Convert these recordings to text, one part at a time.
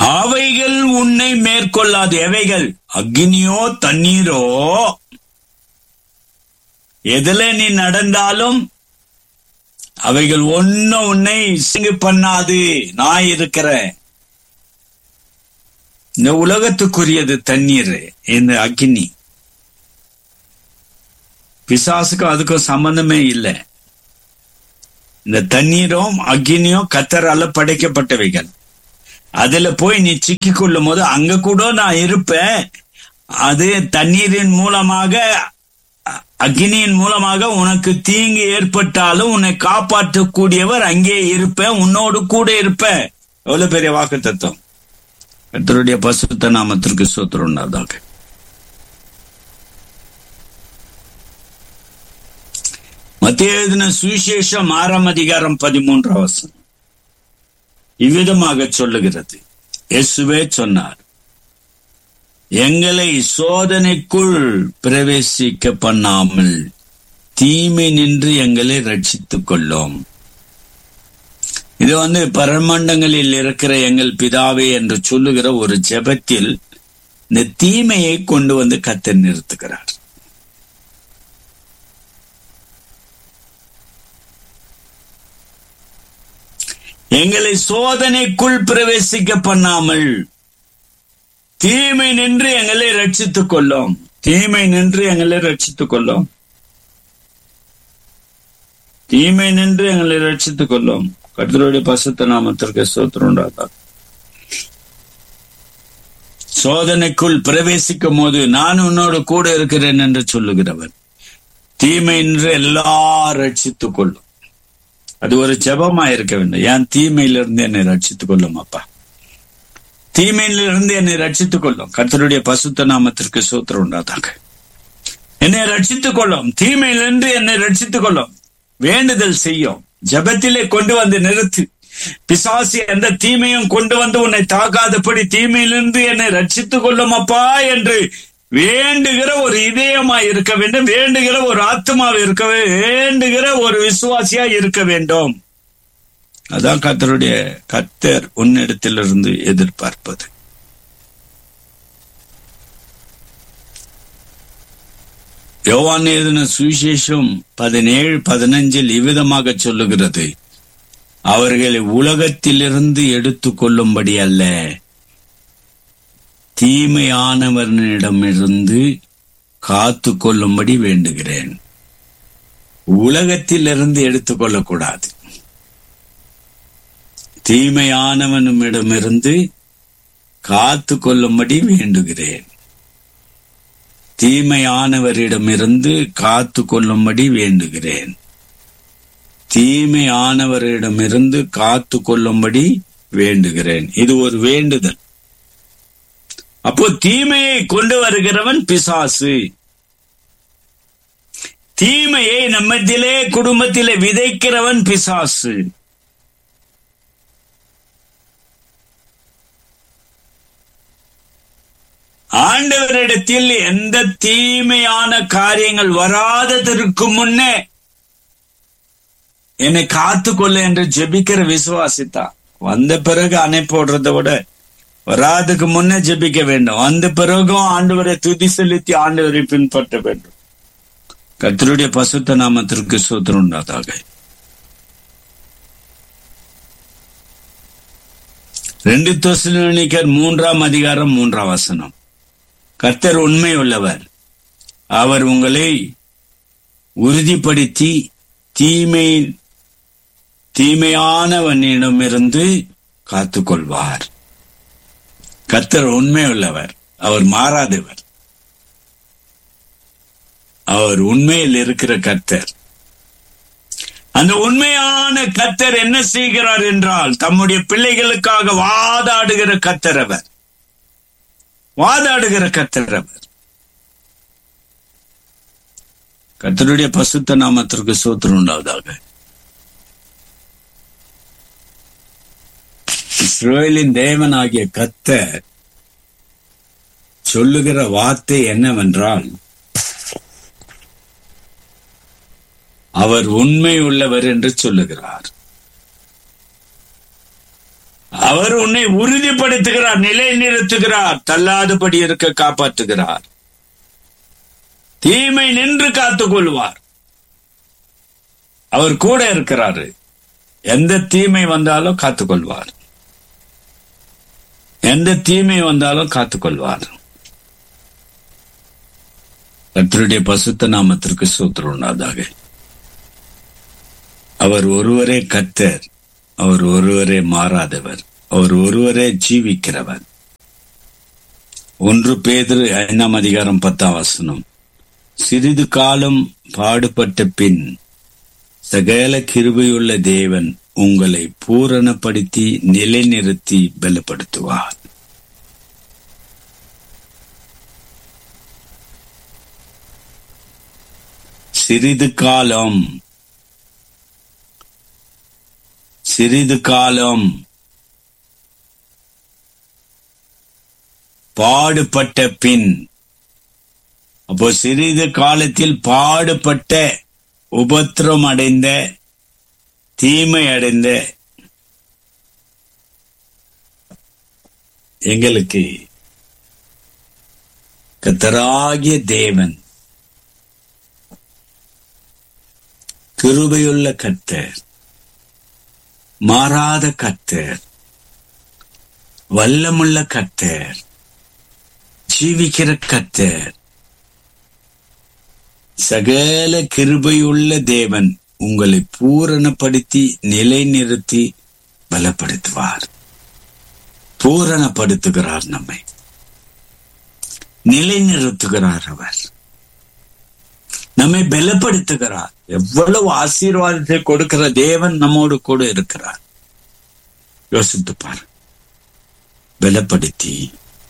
அவைகள் உன்னை மேற்கொள்ளாது எவைகள் அக்னியோ தண்ணீரோ எதுல நீ நடந்தாலும் அவைகள் ஒன்னும் உன்னை சிங்கு பண்ணாது நான் இருக்கிறேன் இந்த உலகத்துக்குரியது தண்ணீர் இந்த அக்னி பிசாசுக்கும் அதுக்கும் சம்பந்தமே இல்லை இந்த தண்ணீரும் அக்னியும் கத்தரால படைக்கப்பட்டவைகள் அதுல போய் நீ சிக்கி கொள்ளும் போது அங்க கூட நான் இருப்பேன் அது தண்ணீரின் மூலமாக அக்னியின் மூலமாக உனக்கு தீங்கு ஏற்பட்டாலும் உன்னை காப்பாற்றக்கூடியவர் அங்கே இருப்பேன் உன்னோடு கூட இருப்பேன் எவ்வளவு பெரிய வாக்கு தத்துவம் கத்தருடைய பசுத்த நாமத்திற்கு சோத்திரம் உண்டாதாக மத்திய எழுதின சுவிசேஷம் ஆறாம் அதிகாரம் பதிமூன்றாம் வசனம் இவ்விதமாக சொல்லுகிறது இயேசுவே சொன்னார் எங்களை சோதனைக்குள் பிரவேசிக்க பண்ணாமல் தீமை நின்று எங்களை ரட்சித்துக் கொள்ளோம் இது வந்து பரமண்டங்களில் இருக்கிற எங்கள் பிதாவே என்று சொல்லுகிற ஒரு ஜெபத்தில் இந்த தீமையை கொண்டு வந்து கத்த நிறுத்துகிறார் எங்களை சோதனைக்குள் பிரவேசிக்க பண்ணாமல் தீமை நின்று எங்களை ரட்சித்துக் கொள்ளும் தீமை நின்று எங்களை ரட்சித்துக் கொள்ளும் தீமை நின்று எங்களை ரட்சித்துக் கொள்ளும் கர்த்தருடைய பசுத்த நாமத்திற்கு சோத்திரம் உண்டாதான் சோதனைக்குள் பிரவேசிக்கும் போது நான் உன்னோடு கூட இருக்கிறேன் என்று சொல்லுகிறவன் தீமை நின்று எல்லா ரட்சித்துக் கொள்ளும் அது ஒரு ஜபமா இருக்க வேண்டும் ஏன் தீமையிலிருந்து என்னை ரட்சித்துக் கொள்ளும் அப்பா தீமையிலிருந்து என்னை ரட்சித்துக் கொள்ளும் கர்த்தருடைய பசுத்த நாமத்திற்கு சூத்திரம் உண்டாதாங்க என்னை ரட்சித்துக் கொள்ளும் தீமையிலிருந்து என்னை ரட்சித்துக் கொள்ளும் வேண்டுதல் செய்யும் ஜபத்திலே கொண்டு வந்து நிறுத்து பிசாசி எந்த தீமையும் கொண்டு வந்து உன்னை தாக்காதபடி தீமையிலிருந்து என்னை ரட்சித்துக் கொள்ளும் அப்பா என்று வேண்டுகிற ஒரு இதயமா இருக்க வேண்டும் வேண்டுகிற ஒரு ஆத்மாவை இருக்க வேண்டுகிற ஒரு விசுவாசியா இருக்க வேண்டும் அதான் கத்தருடைய கத்தர் உன்னிடத்திலிருந்து எதிர்பார்ப்பது யோவான் எழுதின சுவிசேஷம் பதினேழு பதினஞ்சில் இவ்விதமாக சொல்லுகிறது அவர்களை உலகத்திலிருந்து எடுத்துக் கொள்ளும்படி அல்ல தீமையானவனிடமிருந்து காத்து கொள்ளும்படி வேண்டுகிறேன் உலகத்திலிருந்து எடுத்துக்கொள்ளக்கூடாது தீமையானவனிடமிருந்து காத்து கொள்ளும்படி வேண்டுகிறேன் தீமையானவரிடமிருந்து காத்து கொள்ளும்படி வேண்டுகிறேன் தீமையானவரிடமிருந்து காத்து கொள்ளும்படி வேண்டுகிறேன் இது ஒரு வேண்டுதல் அப்போ தீமையை கொண்டு வருகிறவன் பிசாசு தீமையை நம்மத்திலே குடும்பத்திலே விதைக்கிறவன் பிசாசு ஆண்டவரிடத்தில் எந்த தீமையான காரியங்கள் வராததற்கு முன்னே என்னை காத்துக்கொள்ள என்று ஜெபிக்கிற விசுவாசித்தான் வந்த பிறகு அணை போடுறதை விட வராதுக்கு முன்னே ஜெபிக்க வேண்டும் வந்த பிறகும் ஆண்டவரை துதி செலுத்தி ஆண்டவரை பின்பற்ற வேண்டும் கத்தருடைய பசுத்த நாமத்திற்கு சூத்திரம் உண்டாதாக ரெண்டு தொசிலிக்கர் மூன்றாம் அதிகாரம் மூன்றாம் வசனம் கர்த்தர் உண்மை உள்ளவர் அவர் உங்களை உறுதிப்படுத்தி தீமை தீமையானவனிடமிருந்து காத்துக்கொள்வார் கர்த்தர் உண்மை உள்ளவர் அவர் மாறாதவர் அவர் உண்மையில் இருக்கிற கர்த்தர் அந்த உண்மையான கத்தர் என்ன செய்கிறார் என்றால் தம்முடைய பிள்ளைகளுக்காக வாதாடுகிற கத்தர் அவர் வாதாடுகிற கத்தர் அவர் கத்தருடைய பசுத்த நாமத்திற்கு சோத்திரம் உண்டாவதாக இஸ்ரேலின் தேவனாகிய கத்தர் சொல்லுகிற வார்த்தை என்னவென்றால் அவர் உண்மை உள்ளவர் என்று சொல்லுகிறார் அவர் உன்னை உறுதிப்படுத்துகிறார் நிலை நிறுத்துகிறார் தள்ளாதபடி இருக்க காப்பாற்றுகிறார் தீமை நின்று காத்துக் கொள்வார் அவர் கூட இருக்கிறாரு எந்த தீமை வந்தாலும் காத்துக்கொள்வார் எந்த தீமை வந்தாலும் காத்துக்கொள்வார் கர்த்தருடைய பசுத்த நாமத்திற்கு சூத்திரம் உண்டாதாக அவர் ஒருவரே கர்த்தர் அவர் ஒருவரே மாறாதவர் அவர் ஒருவரே ஜீவிக்கிறவர் ஒன்று பேதர் ஐந்தாம் அதிகாரம் பத்தாம் வசனம் சிறிது காலம் பாடுபட்ட பின் சகல கிருபையுள்ள தேவன் உங்களை பூரணப்படுத்தி நிலைநிறுத்தி பலப்படுத்துவார் சிறிது காலம் சிறிது காலம் பாடுபட்ட பின் அப்போ சிறிது காலத்தில் பாடுபட்ட உபத்திரம் அடைந்த தீமை அடைந்த எங்களுக்கு கத்தராகிய தேவன் கிருபையுள்ள கத்தர் மாறாத கத்தர் வல்லமுள்ள கத்தர் ஜீவிக்கிற கத்தர் சகல கிருபையுள்ள தேவன் உங்களை பூரணப்படுத்தி நிலைநிறுத்தி பலப்படுத்துவார் பூரணப்படுத்துகிறார் நம்மை நிலைநிறுத்துகிறார் அவர் நம்மை பலப்படுத்துகிறார் எவ்வளவு ஆசீர்வாதத்தை கொடுக்கிற தேவன் நம்மோடு கூட இருக்கிறார் யோசித்து பாரு பலப்படுத்தி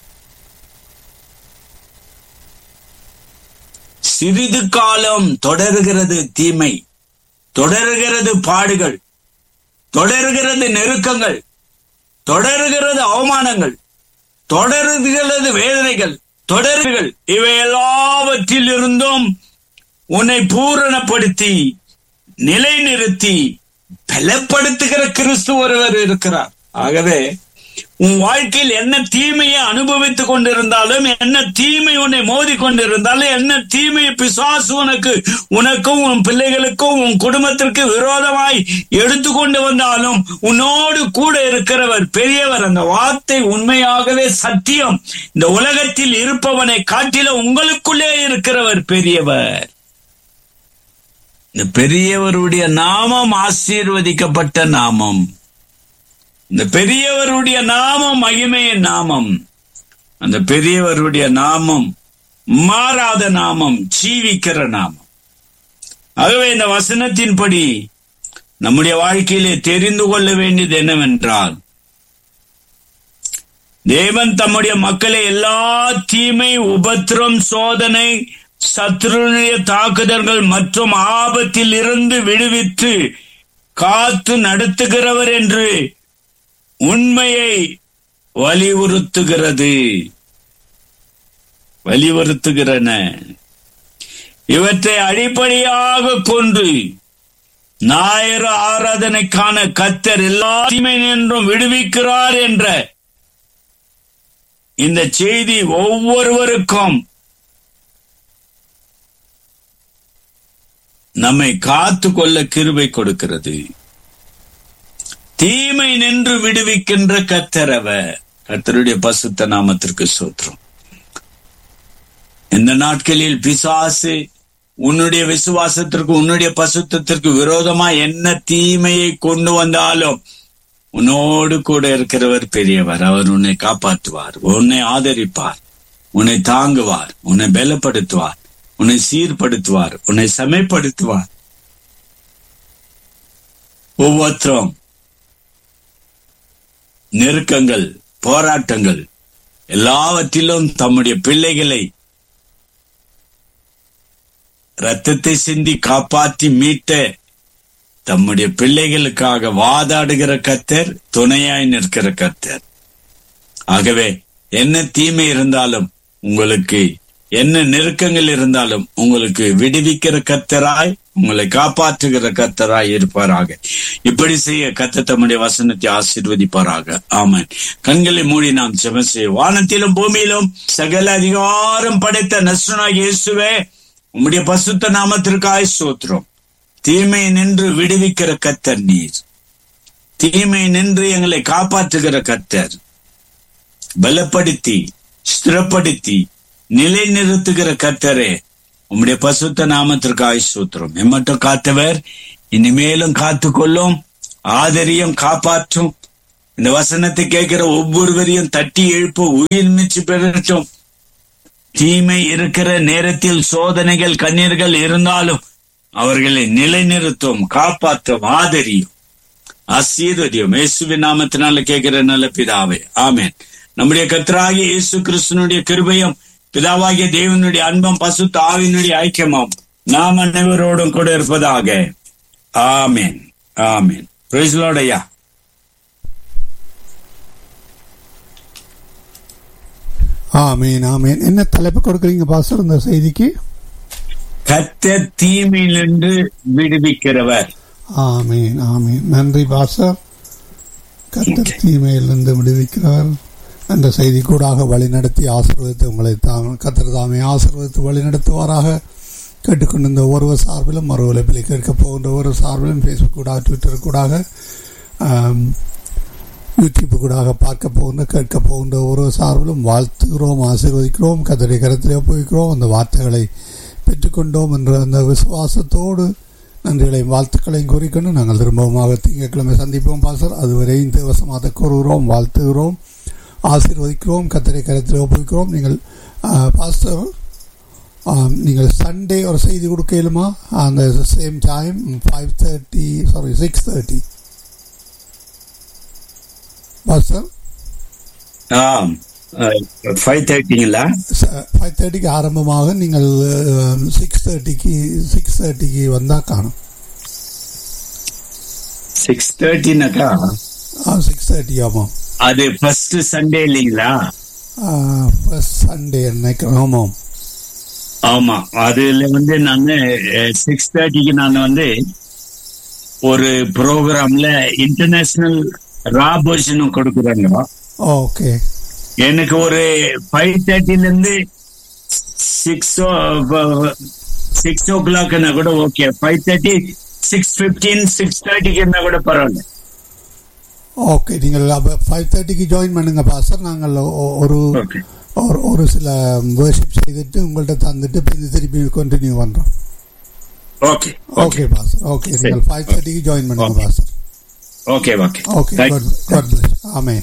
சிறிது காலம் தொடர்கிறது தீமை தொடர்கிறது பாடுகள் தொடர்கிறது நெருக்கங்கள் தொடர்கிறது அவமானங்கள் தொடர்கிறது வேதனைகள் தொடர்கள் இவை எல்லாவற்றில் இருந்தும் உன்னை பூரணப்படுத்தி நிலைநிறுத்தி பலப்படுத்துகிற கிறிஸ்து ஒருவர் இருக்கிறார் ஆகவே உன் வாழ்க்கையில் என்ன தீமையை அனுபவித்துக் கொண்டிருந்தாலும் என்ன தீமை உன்னை மோதி கொண்டிருந்தாலும் என்ன தீமை பிசாசு உனக்கு உனக்கும் உன் பிள்ளைகளுக்கும் உன் குடும்பத்திற்கு விரோதமாய் எடுத்துக்கொண்டு வந்தாலும் உன்னோடு கூட இருக்கிறவர் பெரியவர் அந்த வார்த்தை உண்மையாகவே சத்தியம் இந்த உலகத்தில் இருப்பவனை காட்டில உங்களுக்குள்ளே இருக்கிறவர் பெரியவர் இந்த பெரியவருடைய நாமம் ஆசீர்வதிக்கப்பட்ட நாமம் இந்த பெரியவருடைய நாமம் மகிமையின் நாமம் அந்த பெரியவருடைய நாமம் மாறாத நாமம் ஜீவிக்கிற நாமம் ஆகவே இந்த வசனத்தின்படி நம்முடைய வாழ்க்கையிலே தெரிந்து கொள்ள வேண்டியது என்னவென்றால் தேவன் தம்முடைய மக்களை எல்லா தீமை உபத்திரம் சோதனை சத்ருடைய தாக்குதல்கள் மற்றும் ஆபத்தில் இருந்து விடுவித்து காத்து நடத்துகிறவர் என்று உண்மையை வலியுறுத்துகிறது வலியுறுத்துகிறன இவற்றை அடிப்படையாக கொண்டு ஞாயிற ஆராதனைக்கான கத்தர் எல்லா தீமை என்றும் விடுவிக்கிறார் என்ற இந்த செய்தி ஒவ்வொருவருக்கும் நம்மை காத்து கொள்ள கிருபை கொடுக்கிறது தீமை நின்று விடுவிக்கின்ற கத்தரவ கத்தருடைய பசுத்த நாமத்திற்கு சோத்திரம் இந்த நாட்களில் பிசாசு உன்னுடைய விசுவாசத்திற்கு உன்னுடைய பசுத்தத்திற்கு விரோதமா என்ன தீமையை கொண்டு வந்தாலும் உன்னோடு கூட இருக்கிறவர் பெரியவர் அவர் உன்னை காப்பாற்றுவார் உன்னை ஆதரிப்பார் உன்னை தாங்குவார் உன்னை பலப்படுத்துவார் உன்னை சீர்படுத்துவார் உன்னை செமைப்படுத்துவார் ஒவ்வொருத்தரும் நெருக்கங்கள் போராட்டங்கள் எல்லாவற்றிலும் தம்முடைய பிள்ளைகளை ரத்தத்தை சிந்தி காப்பாற்றி மீட்ட தம்முடைய பிள்ளைகளுக்காக வாதாடுகிற கத்தர் துணையாய் நிற்கிற கத்தர் ஆகவே என்ன தீமை இருந்தாலும் உங்களுக்கு என்ன நெருக்கங்கள் இருந்தாலும் உங்களுக்கு விடுவிக்கிற கத்தராய் உங்களை காப்பாற்றுகிற கத்தராய் இருப்பாராக இப்படி செய்ய கத்த தம்முடைய வசனத்தை ஆசீர்வதிப்பாராக ஆமன் கண்களை மூடி நாம் ஜெபம் செய்ய வானத்திலும் பூமியிலும் சகல அதிகாரம் படைத்த நசுனா இயேசுவே உம்முடைய பசுத்த நாமத்திற்காய் சோத்திரம் தீமை நின்று விடுவிக்கிற கத்தர் நீர் தீமை நின்று எங்களை காப்பாற்றுகிற கத்தர் பலப்படுத்தி ஸ்திரப்படுத்தி நிலைநிறுத்துகிற கத்தரே உம்முடைய பசுத்த நாமத்திற்காய் சூத்திரம் எம்மட்டும் காத்தவர் இனிமேலும் காத்துக்கொள்ளும் ஆதரியம் காப்பாற்றும் இந்த வசனத்தை கேட்கிற ஒவ்வொருவரையும் தட்டி எழுப்ப உயிர் மிச்சு பெறட்டும் தீமை இருக்கிற நேரத்தில் சோதனைகள் கண்ணீர்கள் இருந்தாலும் அவர்களை நிலைநிறுத்தும் காப்பாற்றும் ஆதரியும் ஆசீர்வதியும் இயேசுவின் நாமத்தினால கேட்கிற நல்ல பிதாவே ஆமேன் நம்முடைய கத்தராகிய இயேசு கிறிஸ்தனுடைய கிருபையும் பிதாவாகிய தேவனுடைய அன்பம் பசுத்த ஆவினுடைய ஐக்கியமும் நாம் அனைவரோடும் கூட இருப்பதாக ஆமேன் ஆமேன் பிரைஸ்லோடையா ஆமீன் ஆமீன் என்ன தலைப்பு கொடுக்குறீங்க பாஸ்டர் இந்த செய்திக்கு கத்த தீமையிலிருந்து விடுவிக்கிறவர் ஆமீன் ஆமீன் நன்றி பாஸ்டர் கத்தர் தீமையிலிருந்து விடுவிக்கிறவர் என்ற செய்தி கூடாக வழிநடத்தி ஆசீர்வதித்து உங்களை தாம் கத்தர் தாமே ஆசீர்வதித்து வழிநடத்துவாராக கேட்டுக்கொண்டிருந்த ஒருவர் சார்பிலும் மறு உழைப்பில் கேட்க போகின்ற ஒரு சார்பிலும் ஃபேஸ்புக் கூடாக ட்விட்டர் கூடாக ஆம், யூடியூப் கூடாக பார்க்க போகின்ற கேட்க போகின்ற ஒரு சார்பிலும் வாழ்த்துகிறோம் ஆசீர்வதிக்கிறோம் கத்தரை கருத்திலே போய்க்கிறோம் அந்த வார்த்தைகளை பெற்றுக்கொண்டோம் என்ற அந்த விசுவாசத்தோடு நன்றிகளையும் வாழ்த்துக்களையும் கூறிக்கொண்டு நாங்கள் திரும்பவுமாக திங்கட்கிழமை சந்திப்போம் பாசர் அதுவரை இந்த வசமாக கூறுகிறோம் வாழ்த்துகிறோம் ஆசீர்வதிக்கிறோம் கத்தரை கருத்தில் ஒப்புவிக்கிறோம் நீங்கள் பாஸ்டர் நீங்கள் சண்டே ஒரு செய்தி கொடுக்க இயலுமா அந்த same time five thirty sorry six thirty pastor ஆம் ஃபைவ் தேர்ட்டிங்களா ஃபைவ் தேர்ட்டிக்கு ஆரம்பமாக நீங்கள் சிக்ஸ் தேர்ட்டிக்கு சிக்ஸ் தேர்ட்டிக்கு வந்தால் காணும் சிக்ஸ் தேர்ட்டினாக்கா சிக்ஸ் தேர்ட்டி ஆமாம் அது ஃபர்ஸ்ட் சண்டே இல்லைங்களா ஃபர்ஸ்ட் சண்டே நினைக்கிறேன் ஆமாம் ஆமா அதுல வந்து நான் சிக்ஸ் தேர்ட்டிக்கு நான் வந்து ஒரு ப்ரோக்ராம்ல இன்டர்நேஷனல் ரா பொசிஷனும் கொடுக்குறாங்க ஓகே எனக்கு ஒரு ஃபைவ் தேர்ட்டில இருந்து சிக்ஸ் ஓ சிக்ஸ் ஓ கிளாக்னா கூட okay five thirty six fifteen six தேர்ட்டிக்கு இருந்தா கூட பரவாயில்ல ஓகே நீங்கள் அப்போ ஃபைவ் தேர்ட்டிக்கு ஜாயின் பண்ணுங்க பாஸ்டர் நாங்கள் ஒ- ஒரு ஓகே ஒரு ஒரு சில வேர்ஷிப் செய்துட்டு உங்கள்கிட்ட தந்துட்டு பிறகு திருப்பி கண்டினியூ பண்ணுறோம் ஓகே ஓகே பாஸ்டர் ஓகே நீங்கள் ஃபைவ் தேர்ட்டிக்கு ஜாயின் பண்ணுங்க Okay. Pastor okay okay okay God bless ஆமே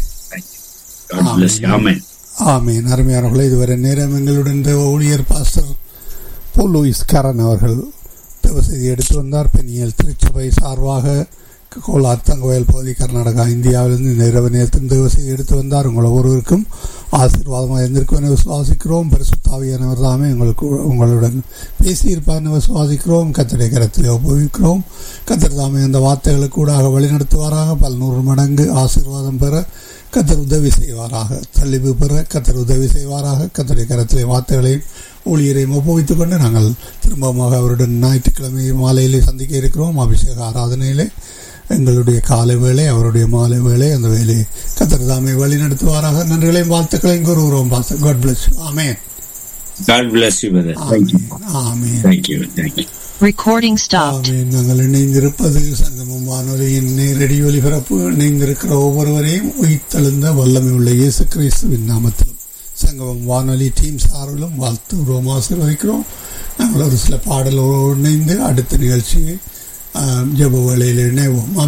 ஆமென் ஆமீன் அருமையானவர்களே இதுவரை நேரம் எங்களுடன் இந்த ஊழியர் பாஸ்டர் போல் லூயிஸ் கரன் அவர்கள் தேவசெய்தி எடுத்து வந்தார் பெண்ணியல் திருச்சபை சார்பாக கோலார் தங்கவயல் பகுதி கர்நாடகா இந்தியாவிலிருந்து இந்த இரவு நேரத்தில் தேவசெய்தி எடுத்து வந்தார் உங்கள் ஒவ்வொருவருக்கும் ஆசீர்வாதமாக இருந்திருக்கும் என விசுவாசிக்கிறோம் பரிசுத்தாவியானவர் தாமே உங்களுக்கு உங்களுடன் பேசியிருப்பார் என விசுவாசிக்கிறோம் கத்தடை கரத்தில் உபயோகிக்கிறோம் கத்தர் தாமே அந்த வார்த்தைகளை கூடாக வழிநடத்துவாராக பல நூறு மடங்கு ஆசீர்வாதம் பெற கத்தர் உதவி செய்வாராக தள்ளிவு பெற கத்தர் உதவி செய்வாராக கத்தருடைய கரத்திலே வார்த்தைகளையும் ஊழியரையும் ஒப்புவித்துக் கொண்டு நாங்கள் திரும்பமாக அவருடன் ஞாயிற்றுக்கிழமை மாலையிலே சந்திக்க இருக்கிறோம் அபிஷேக ஆராதனையிலே எங்களுடைய காலை வேளை அவருடைய மாலை வேளை அந்த வேலையை கத்தர் தாமே வழி நடத்துவாராக நன்றிகளையும் வாழ்த்துக்களையும் கூறுகிறோம் பாஸ்டர் காட் பிளஸ் ஆமேன் God bless you, brother. Thank you. ஆமேன் Thank you. Thank you. Recording stopped. ஆமென். நாங்கள் இணைந்திருப்பது சங்கமம் வானொலியின் நேரடி ஒலிபரப்பு இணைந்திருக்கிற ஒவ்வொருவரையும் உயிர்த்தெழுந்த வல்லமை உள்ள இயேசு கிறிஸ்துவின் நாமத்திலும் சங்கமம் வானொலி டீம் சார்பிலும் வாழ்த்துகிறோம் ஆசீர்வதிக்கிறோம் நாங்கள் ஒரு சில பாடலோடு இணைந்து அடுத்த நிகழ்ச்சியை ஆஹ், ஜெப வேளையில் இணைவோம்